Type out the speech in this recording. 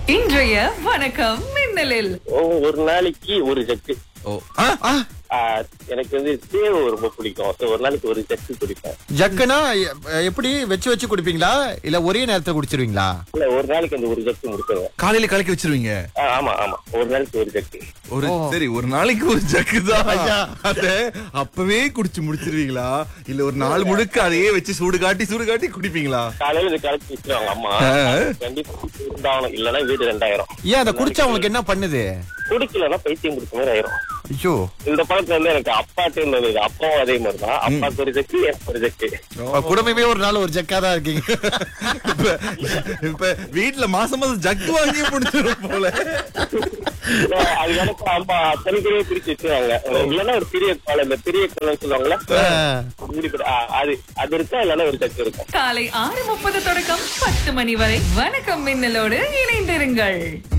இன்றைய வணக்கம் மின்னலில் ஒ- ஒரு நாளைக்கு ஒரு ஜக்கு ஓ ஆ, ஆ. ஆஹ் எனக்கு வந்து தேவை ரொம்ப பிடிக்கும் So, ஒரு நாளைக்கு ஒரு ஜக்கு குடிப்பேன் ஜக்குனா எ- எப்படி வச்சு வச்சு குடிப்பீங்களா இல்ல ஒரே நேரத்துல குடிச்சிருவீங்களா இல்ல ஒரு நாளைக்கு அந்த ஒரு ஜக்கு முடிச்சிருவேன் காலையில கலக்கி வச்சிருவீங்க ஆஹ் ஆமா ஆமா ஒரு நாளைக்கு ஒரு ஜக்கு ஒரு சரி ஒரு நாளைக்கு ஒரு ஜக்கு தான் ஐயா. அத அப்பவே குடிச்சு முடிச்சிருவீங்களா இல்ல ஒரு நாள் முழுக்க அதையே வச்சு சூடு காட்டி சூடு காட்டி குடிப்பீங்களா காலையில இது கலக்கி வச்சிருவாங்க அம்மா ஆ. கண்டிப்பா இருந்தாகணும் இல்லன்னா வீடு ரெண்டாயிரம் ஏன் அதை குடிச்சா உங்களுக்கு என்ன பண்ணுது குடிக்கலன்னா பைத்தியம் முடிச்ச மாதிரி ஆயிரும் ஐயோ இந்த பழக்கம் வந்து எனக்கு அப்பாட்டு இருந்தது அப்பாவும் அதே மாதிரி தான் அப்பாக்கு ஒரு ஜக்கு எனக்கு ஒரு ஜக்கு குடும்பமே ஒரு நாள் ஒரு ஜக்கா தான் இருக்கீங்க இப்ப இப்ப வீட்டுல மாசம் மாசம் ஜக்கு வாங்கி முடிச்சிடும் போல அது எனக்கு அம்மா தனித்தனியே பிரிச்சு வச்சிருவாங்க இல்லன்னா ஒரு பெரிய காலம் இந்த பெரிய காலம் சொல்லுவாங்கல்ல மூடி போட்டு- ஆ, அது அது இருக்கா இல்லன்னா ஒரு ஜக்கு இருக்கும் காலை ஆறு முப்பது தொடக்கம் பத்து மணி வரை வணக்கம் மின்னலோடு இணைந்திருங்கள்